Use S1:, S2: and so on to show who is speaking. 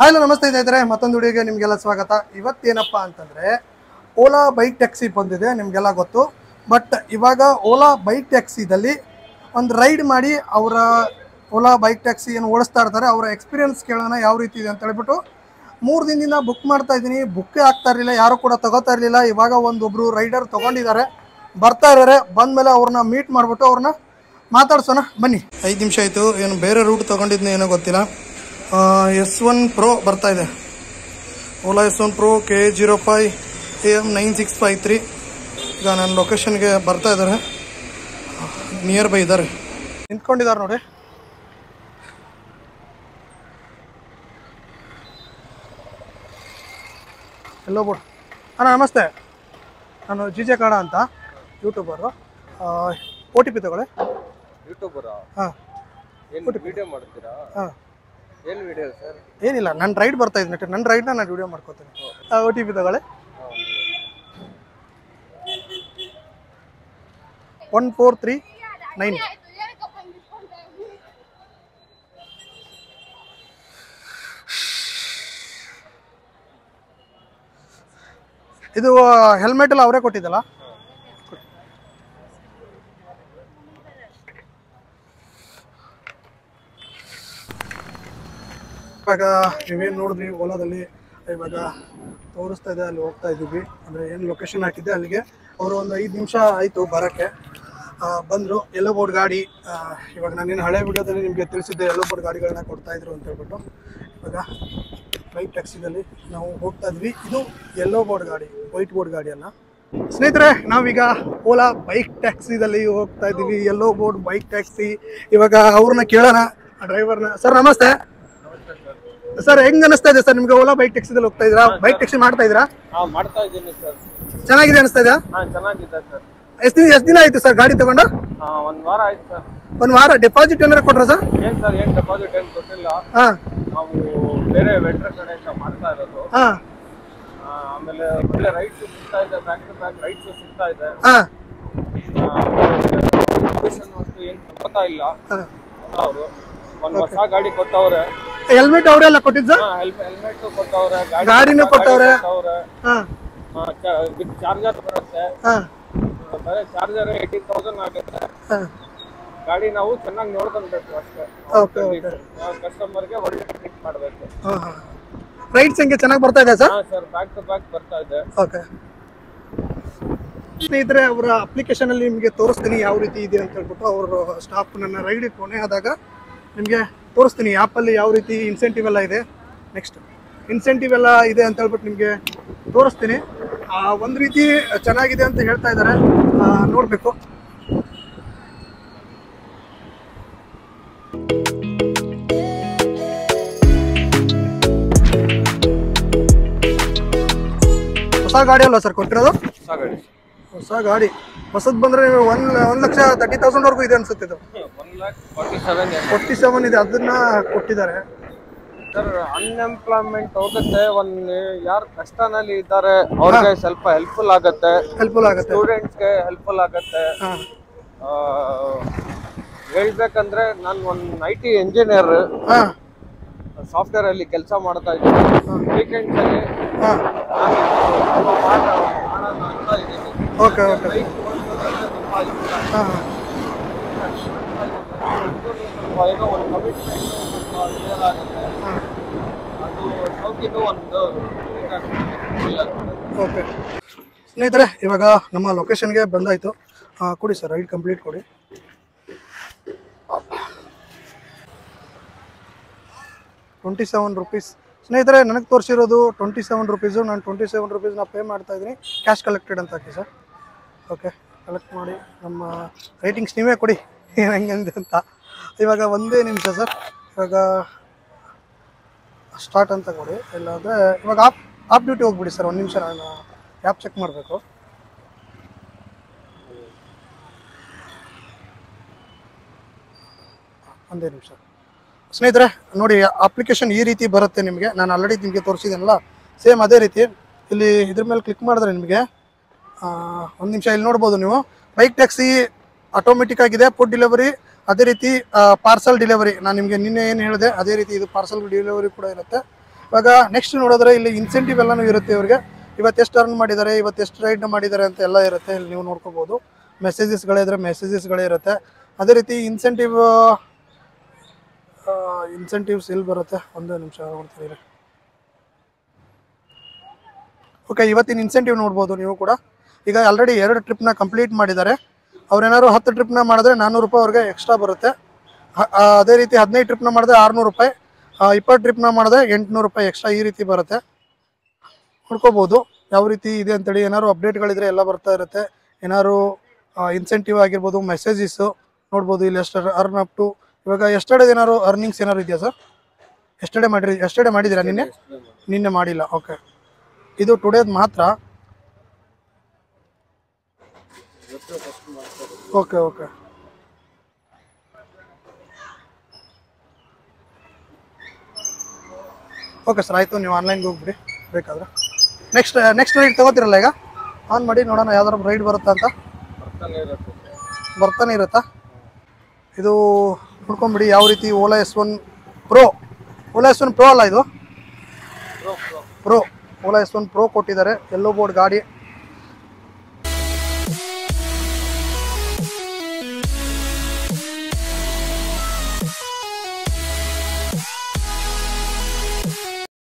S1: Hi ನಮಸ್ತೆ ಸ್ನೇಹಿತರೆ ಮತ್ತೊಂದು ವಿಡಿಯೋಗೆ ನಿಮಗೆಲ್ಲ ಸ್ವಾಗತ ಇವತ್ತೇನಪ್ಪ ಅಂತಂದರೆ ಓಲಾ ಬೈಕ್ ಟ್ಯಾಕ್ಸಿ ಬಂದಿದೆ ನಿಮಗೆಲ್ಲ ಗೊತ್ತು ಬಟ್ ಇವಾಗ ಓಲಾ ಬೈಕ್ ಟ್ಯಾಕ್ಸಿದಲ್ಲಿ ಒಂದು ರೈಡ್ ಮಾಡಿ ಅವರ ಓಲಾ ಬೈಕ್ ಟ್ಯಾಕ್ಸಿ ಏನು ಓಡಿಸ್ತಾ ಇರ್ತಾರೆ ಅವರ ಎಕ್ಸ್ಪೀರಿಯನ್ಸ್ ಕೇಳೋಣ ಯಾವ ರೀತಿ ಇದೆ ಅಂತ ಹೇಳ್ಬಿಟ್ಟು ಮೂರು ದಿನದಿಂದ ಬುಕ್ ಮಾಡ್ತಾ ಇದ್ದೀನಿ ಬುಕ್ಕೇ ಆಗ್ತಾ ಇರಲಿಲ್ಲ ಯಾರು ಕೂಡ ತಗೋತಾ ಇರಲಿಲ್ಲ ಇವಾಗ ಒಂದೊಬ್ರು ರೈಡರ್ ತೊಗೊಂಡಿದ್ದಾರೆ ಬರ್ತಾ ಇದ್ದಾರೆ ಬಂದಮೇಲೆ ಅವ್ರನ್ನ ಮೀಟ್ ಮಾಡಿಬಿಟ್ಟು ಅವ್ರನ್ನ ಮಾತಾಡ್ಸೋಣ ಬನ್ನಿ ಐದು ನಿಮಿಷ ಆಯಿತು ಏನು ಬೇರೆ ರೂಟ್ ತೊಗೊಂಡಿದ್ನ ಏನೋ ಗೊತ್ತಿಲ್ಲ ಎಸ್ ಒನ್ ಪ್ರೋ ಬರ್ತಾ ಇದೆ Ola S one pro K zero five A M nine six five three ಈಗ ನನ್ನ ಲೊಕೇಶನ್ಗೆ ಬರ್ತಾ ಇದ್ದಾರೆ ನಿಯರ್ ಬೈ ಇದ್ದಾರೆ ನಿಂತ್ಕೊಂಡಿದ್ದಾರೆ ನೋಡಿ ಎಲ್ಲೋ ಬೋರ್ಡ್ ಅಣ್ಣ ನಮಸ್ತೆ ನಾನು ಜಿ ಜೆ ಕಾಡ ಅಂತ ಯೂಟ್ಯೂಬರು ಓ ಟಿ ಪಿ ತಗೊಳ್ಳಿ
S2: ಯೂಟ್ಯೂಬರ
S1: ಹಾಂ
S2: ಏನ್ ವಿಡಿಯೋ ಮಾಡ್ತೀರಾ
S1: ಹಾಂ
S2: ಏನ್ ವಿಡಿಯೋ ಸರ್
S1: ಏನಿಲ್ಲ ನನ್ನ ರೈಡ್ ಬರ್ತಾ ಇದ್ದೀನಿ ನನ್ನ ರೈಡ್ನ ನಾನು ವಿಡಿಯೋ ಮಾಡ್ಕೋತೀನಿ ಓ ಟಿ ಪಿ ತಗೊಳ್ಳಿ ಒನ್ ಫೋರ್ ತ್ರೀ ನೈನ್ ಇದು ಹೆಲ್ಮೆಟ್ ಎಲ್ಲ ಅವರೇ ಕೊಟ್ಟಿದ್ದಲ್ಲ ಇವಾಗ ನೀವೇನು ನೋಡಿದ್ರಿ ಓಲಾದಲ್ಲಿ ಇವಾಗ ತೋರಿಸ್ತಾ ಇದೆ ಅಲ್ಲಿ ಹೋಗ್ತಾ ಇದ್ದೀವಿ ಅಂದರೆ ಏನು ಲೊಕೇಶನ್ ಹಾಕಿದ್ದೆ ಅಲ್ಲಿಗೆ ಅವರು ಒಂದು ಐದು ನಿಮಿಷ ಆಯಿತು ಬರೋಕ್ಕೆ ಬಂದರು ಎಲ್ಲೋ ಬೋರ್ಡ್ ಗಾಡಿ ಆ, ಇವಾಗ ನಾನೇನು ಹಳೆ ವಿಡಿಯೋದಲ್ಲಿ ನಿಮಗೆ ತಿಳಿಸಿದ್ದೆ ಎಲ್ಲೋ ಬೋರ್ಡ್ ಗಾಡಿಗಳನ್ನ ಕೊಡ್ತಾ ಇದ್ರು ಅಂತ ಹೇಳ್ಬಿಟ್ಟು ಇವಾಗ ಬೈಕ್ ಟ್ಯಾಕ್ಸಿದಲ್ಲಿ ನಾವು ಹೋಗ್ತಾ ಇದ್ವಿ ಇದು ಎಲ್ಲೋ ಬೋರ್ಡ್ ಗಾಡಿ ವೈಟ್ ಬೋರ್ಡ್ ಗಾಡಿ ಅಲ್ಲ ಸ್ನೇಹಿತರೆ ನಾವೀಗ ಓಲಾ ಬೈಕ್ ಟ್ಯಾಕ್ಸಿದಲ್ಲಿ ಹೋಗ್ತಾ ಇದ್ದೀವಿ ಎಲ್ಲೋ ಬೋರ್ಡ್ ಬೈಕ್ ಟ್ಯಾಕ್ಸಿ ಇವಾಗ ಅವ್ರನ್ನ ಕೇಳೋಣ ಡ್ರೈವರ್ನ ಸರ್ ನಮಸ್ತೆ ಸರ್ ಹೆಂಗ್ ಅನಿಸ್ತಾ ಇದೆ ಸರ್ ನಿಮ್ಗೆ ಓಲಾ ಬೈಕ್ ಟ್ಯಾಕ್ಸಿದಲ್ಲಿ ಹೋಗ್ತಾ ಇದ್ರಾ ಬೈಕ್ ಟ್ಯಾಕ್ಸಿ ಮಾಡ್ತಾ ಇದ್ರಾ
S2: ಹಾ ಮಾಡ್ತಾ ಇದ್ದೀನಿ ಸರ್
S1: ಚೆನ್ನಾಗಿದೆ ಅನಿಸ್ತಾ ಇದೆಯಾ
S2: ಹಾ ಚೆನ್ನಾಗಿದೆ ಸರ್
S1: ಎಷ್ಟು ದಿನ ಎಷ್ಟು ದಿನ ಆಯ್ತು ಸರ್ ಗಾಡಿ ತಗೊಂಡು
S2: ಹಾ ಒಂದ್ ವಾರ ಆಯ್ತು ಸರ್
S1: ಒಂದು ವಾರ ಡೆಪಾಸಿಟ್ ಏನಾರ ಕೊಟ್ರಾ ಸರ್
S2: ಏನ್ ಸರ್ ಏನ್ ಡೆಪಾಸಿಟ್ ಏನ್ ಗೊತ್ತಿಲ್ಲ
S1: ಹಾ
S2: ನಾವು ಬೇರೆ ವೆಂಡರ್ ಕಡೆಯಿಂದ ಮಾಡ್ತಾ ಇರೋದು
S1: ಹಾ
S2: ಆ, ಆಮೇಲೆ ಒಳ್ಳೆ ರೈಟ್ಸ್ ಸಿಗ್ತಾ ಇದೆ ಬ್ಯಾಕ್ ಟು ಬ್ಯಾಕ್ ರೈಟ್ಸ್ ಸಿಗ್ತಾ ಇದೆ
S1: ಹಾ
S2: ಕಂಡೀಷನ್ ಅಷ್ಟು ಏನ್ ತಗೋತಾ ಇಲ್ಲ
S1: ಹಾ
S2: ಅವರು ಒಂದ್ ಹೊಸ ಗಾಡಿ ಕೊಟ್ಟವ್ರೆ
S1: ಹೆಲ್ಮೆಟ್ ಅವರೆಲ್ಲ ಕೊಟ್ಟಿದ್ದು ಸರ್
S2: ಹಾ ಹೆಲ್ಮೆಟ್ ಕೊಟ್ಟವ್ರೆ
S1: ಗಾಡಿನೂ ಕೊಟ್ಟವ್ರೆ.
S2: ಕೊಟ್ಟವ್ರೆ
S1: ಹಾ
S2: ವಿತ್ ಚಾರ್ಜರ್ ಬರುತ್ತೆ
S1: ಹಾ
S2: ಬರೀ ಚಾರ್ಜರ್ ಏಯ್ಟೀನ್ ತೌಸಂಡ್ ಆಗುತ್ತೆ
S1: ಹಾ
S2: ಗಾಡಿ ನಾವು ಚೆನ್ನಾಗಿ ನೋಡ್ಕೊಬೇಕು ಅಷ್ಟೇ
S1: ಓಕೆ ಓಕೆ
S2: ಕಸ್ಟಮರ್ಗೆ ಒಳ್ಳೆ ಟ್ರೀಟ್ ಮಾಡಬೇಕು
S1: ಹಾ ಹಾ ರೈಟ್ಸ್ ಹೆಂಗೆ ಚೆನ್ನಾಗಿ ಬರ್ತಾ ಇದೆ ಸರ್
S2: ಹಾ ಸರ್ ಬ್ಯಾಕ್ ಟು ಬ್ಯಾಕ್ ಬರ್ತಾ ಇದೆ
S1: ಓಕೆ ಸ್ನೇಹಿತರೆ ಅವರ ಅಪ್ಲಿಕೇಶನ್ ಅಲ್ಲಿ ನಿಮಗೆ ತೋರಿಸ್ತೀನಿ ಯಾವ ರೀತಿ ಇದೆ ಅಂತ ಹೇಳ್ಬಿಟ್ಟು ಅವರು ಸ್ಟಾಫ್ ನನ್ನ ರೈಡ್ ಕೊನೆ ಆದಾಗ ನಿಮಗೆ ತೋರಿಸ್ತೀನಿ ಆ್ಯಪಲ್ಲಿ ಯಾವ ರೀತಿ ಇನ್ಸೆಂಟಿವ್ ಎಲ್ಲ ಇದೆ ನೆಕ್ಸ್ಟ್ ಇನ್ಸೆಂಟಿವ್ ಎಲ್ಲ ಇದೆ ಅಂತ ಹೇಳ್ಬಿಟ್ಟು ನಿಮಗೆ ತೋರಿಸ್ತೀನಿ ಒಂದು ರೀತಿ ಚೆನ್ನಾಗಿದೆ ಅಂತ ಹೇಳ್ತಾ ಇದ್ದಾರೆ ನೋಡಬೇಕು ಹೊಸ ಗಾಡಿ ಅಲ್ವಾ ಸರ್ ಕೊಟ್ಟಿರೋದು
S2: ಹೊಸ ಗಾಡಿ
S1: ಹೊಸ ಗಾಡಿ ಹೊಸದ್ ಬಂದ್ರೆ ಒನ್ ಒಂದ್ ಲಕ್ಷ ತರ್ಟಿ ತೌಸಂಡ್ ವರ್ಗೂ ಇದೆ ಅನ್ಸುತ್ತೆ ಇದು
S2: one lakh forty seven
S1: forty seven ಇದೆ ಅದನ್ನ ಕೊಟ್ಟಿದ್ದಾರೆ
S2: ಸರ್ ಅನ್ಎಂಪ್ಲಾಯ್ಮೆಂಟ್ ಹೋಗುತ್ತೆ ಒಂದ್ ಯಾರು ಕಷ್ಟನಲ್ಲಿ ಇದ್ದಾರೆ ಅವ್ರಿಗೆ ಸ್ವಲ್ಪ ಹೆಲ್ಪ್ಫುಲ್ ಆಗುತ್ತೆ
S1: ಹೆಲ್ಪ್ಫುಲ್ ಆಗುತ್ತೆ
S2: ಸ್ಟೂಡೆಂಟ್ಸ್ಗೆ ಹೆಲ್ಪ್ಫುಲ್ ಆಗುತ್ತೆ
S1: ಹಾ
S2: ಆ, ಹೇಳ್ಬೇಕಂದ್ರೆ ನಾನು ಒಂದು ಐ ಟಿ ಇಂಜಿನಿಯರ್
S1: ಹಾ
S2: ಸಾಫ್ಟ್ವೇರ್ ಅಲ್ಲಿ ಕೆಲಸ ಮಾಡ್ತಾ ಇದ್ದೀನಿ ವೀಕೆಂಡ್ಸ್ ಅಲ್ಲಿ
S1: ಹಾ
S2: ನಾನು ಸ್ವಲ್ಪ ಮಾಡ- ಮಾಡೋಣ ಅಂತ ಇದ್ದೀನಿ
S1: ಓಕೆ ಓಕೆ
S2: ಬೈಕ್ ಓಡಿಸೋದಂದ್ರೆ ತುಂಬಾ ಇಷ್ಟ
S1: ಹಾ
S2: ಸ್ವಲ್ಪ ಏನೋ ಒಂದು ಕಮಿಟ್ಮೆಂಟ್ ಸ್ವಲ್ಪ ಕ್ಲಿಯರ್ ಆಗುತ್ತೆ
S1: ಹಾ
S2: ಅದು ಸೌಕಿದು ಒಂದು ಇಲ್ಲ
S1: ಓಕೆ ಸ್ನೇಹಿತರೆ ಇವಾಗ ನಮ್ಮ ಲೊಕೇಶನ್ಗೆ ಬಂದಾಯ್ತು ಆ, ಕೊಡಿ ಸರ್ ರೈಡ್ ಕಂಪ್ಲೀಟ್ ಕೊಡಿ ಟ್ವೆಂಟಿ ಸೆವೆನ್ ರುಪೀಸ್ ಸ್ನೇಹಿತರೆ ನನಗೆ ತೋರಿಸಿರೋದು ಟ್ವೆಂಟಿ ಸೆವೆನ್ ರುಪೀಸು ನಾನು ಟ್ವೆಂಟಿ ಸೆವೆನ್ ರುಪೀಸ್ನ ಪೇ ಮಾಡ್ತಾ ಇದ್ದೀನಿ ಕ್ಯಾಶ್ ಕಲೆಕ್ಟೆಡ್ ಅಂತ ಹಾಕಿ ಸರ್ ಓಕೆ ಕಲೆಕ್ಟ್ ಮಾಡಿ ನಮ್ಮ ರೇಟಿಂಗ್ಸ್ ನೀವೇ ಕೊಡಿ ಏನು ಹೆಂಗಿದೆ ಅಂತ ಇವಾಗ ಒಂದೇ ನಿಮಿಷ ಸರ್ ಇವಾಗ ಸ್ಟಾರ್ಟ್ ಅಂತ ಕೊಡಿ ಇಲ್ಲಾಂದರೆ ಇವಾಗ ಆಫ್ ಆಫ್ ಡ್ಯೂಟಿ ಹೋಗ್ಬಿಡಿ ಸರ್ ಒಂದು ನಿಮಿಷ ನಾನು ಆ್ಯಪ್ ಚೆಕ್ ಮಾಡಬೇಕು ಒಂದೇ ನಿಮಿಷ ಸ್ನೇಹಿತರೆ ನೋಡಿ ಅಪ್ಲಿಕೇಶನ್ ಈ ರೀತಿ ಬರುತ್ತೆ ನಿಮಗೆ ನಾನು ಆಲ್ರೆಡಿ ನಿಮಗೆ ತೋರಿಸಿದ್ದೀನಲ್ಲ ಸೇಮ್ ಅದೇ ರೀತಿ ಇಲ್ಲಿ ಇದ್ರ ಮೇಲೆ ಕ್ಲಿಕ್ ಮಾಡಿದ್ರೆ ನಿಮಗೆ ಒಂದು ನಿಮಿಷ ಇಲ್ಲಿ ನೋಡ್ಬೋದು ನೀವು ಬೈಕ್ ಟ್ಯಾಕ್ಸಿ ಆಟೋಮೆಟಿಕ್ ಆಗಿದೆ ಫುಡ್ ಡೆಲಿವರಿ ಅದೇ ರೀತಿ ಪಾರ್ಸಲ್ ಡೆಲಿವರಿ ನಾನು ನಿಮಗೆ ನಿನ್ನೆ ಏನು ಹೇಳಿದೆ ಅದೇ ರೀತಿ ಇದು ಪಾರ್ಸಲ್ ಡೆಲಿವರಿ ಕೂಡ ಇರುತ್ತೆ ಇವಾಗ ನೆಕ್ಸ್ಟ್ ನೋಡಿದ್ರೆ ಇಲ್ಲಿ ಇನ್ಸೆಂಟಿವ್ ಎಲ್ಲನೂ ಇರುತ್ತೆ ಇವ್ರಿಗೆ ಇವತ್ತು ಎಷ್ಟು ಅರ್ನ್ ಮಾಡಿದ್ದಾರೆ ಇವತ್ತು ಎಷ್ಟು ರೈಡ್ ಮಾಡಿದ್ದಾರೆ ಅಂತ ಎಲ್ಲ ಇರುತ್ತೆ ಇಲ್ಲಿ ನೀವು ನೋಡ್ಕೋಬೋದು ಮೆಸೇಜಸ್ಗಳಿದ್ರೆ ಮೆಸೇಜಸ್ಗಳೇ ಇರುತ್ತೆ ಅದೇ ರೀತಿ ಇನ್ಸೆಂಟಿವ್ ಇನ್ಸೆಂಟಿವ್ಸ್ ಇಲ್ಲಿ ಬರುತ್ತೆ ಒಂದು ನಿಮಿಷ ನೋಡ್ತೀನಿ ಓಕೆ ಇವತ್ತಿನ ಇನ್ಸೆಂಟಿವ್ ನೋಡ್ಬೋದು ನೀವು ಕೂಡ ಈಗ ಆಲ್ರೆಡಿ ಎರಡು ಟ್ರಿಪ್ನ ಕಂಪ್ಲೀಟ್ ಮಾಡಿದ್ದಾರೆ ಅವ್ರೇನಾದ್ರು ಹತ್ತು ಟ್ರಿಪ್ನ ಮಾಡಿದ್ರೆ ನಾನ್ನೂರು ರೂಪಾಯಿ ಅವ್ರಿಗೆ ಎಕ್ಸ್ಟ್ರಾ ಬರುತ್ತೆ ಹ- ಆ, ಅದೇ ರೀತಿ ಹದಿನೈದು ಟ್ರಿಪ್ನ ಮಾಡಿದ್ರೆ ಆರುನೂರು ರೂಪಾಯಿ ಇಪ್ಪತ್ತು ಟ್ರಿಪ್ನ ಮಾಡಿದ್ರೆ ಎಂಟುನೂರು ರೂಪಾಯಿ ಎಕ್ಸ್ಟ್ರಾ ಈ ರೀತಿ ಬರುತ್ತೆ ನೋಡ್ಕೋಬೋದು ಯಾವ ರೀತಿ ಇದೆ ಅಂತೇಳಿ ಏನಾದ್ರು ಅಪ್ಡೇಟ್ಗಳಿದ್ರೆ ಎಲ್ಲ ಬರ್ತಾ ಇರುತ್ತೆ ಏನಾದ್ರು ಇನ್ಸೆಂಟಿವ್ ಆಗಿರ್ಬೋದು ಮೆಸೇಜಸ್ಸು ನೋಡ್ಬೋದು ಇಲ್ಲಿ ಎಷ್ಟು ಅರ್ನ್ ಅಪ್ ಟು ಇವಾಗ ಎಸ್ಟರ್ಡೇ ಏನಾದ್ರು ಅರ್ನಿಂಗ್ಸ್ ಏನಾದ್ರು ಇದೆಯಾ ಸರ್ ಎಸ್ಟರ್ಡೇ ಮಾಡಿರಿ ಎಸ್ಟರ್ಡೇ ಮಾಡಿದ್ದೀರಾ ನಿನ್ನೆ ನಿನ್ನೆ ಮಾಡಿಲ್ಲ ಓಕೆ ಇದು ಟುಡೇದ್ ಮಾತ್ರ ಓಕೆ ಓಕೆ ಓಕೆ ಸರ್ ಆಯಿತು ನೀವು ಆನ್ಲೈನ್ಗೆ ಹೋಗ್ಬಿಡಿ ಬೇಕಾದ್ರೆ ನೆಕ್ಸ್ಟ್ ನೆಕ್ಸ್ಟ್ ರೈಡ್ ತಗೋತಿರಲ್ಲ ಈಗ ಆನ್ ಮಾಡಿ ನೋಡೋಣ ಯಾವ್ದಾರು ರೈಡ್ ಬರುತ್ತಾ ಅಂತ
S2: ಬರ್ತಾನೆ ಇರುತ್ತೆ
S1: ಬರ್ತಾನೆ ಇರುತ್ತಾ ಇದು ನೋಡ್ಕೊಂಬಿಡಿ ಯಾವ ರೀತಿ Ola S one pro Ola S one pro ಅಲ್ಲ ಇದು pro Ola S one pro ಕೊಟ್ಟಿದ್ದಾರೆ ಎಲ್ಲೋ ಬೋರ್ಡ್ ಗಾಡಿ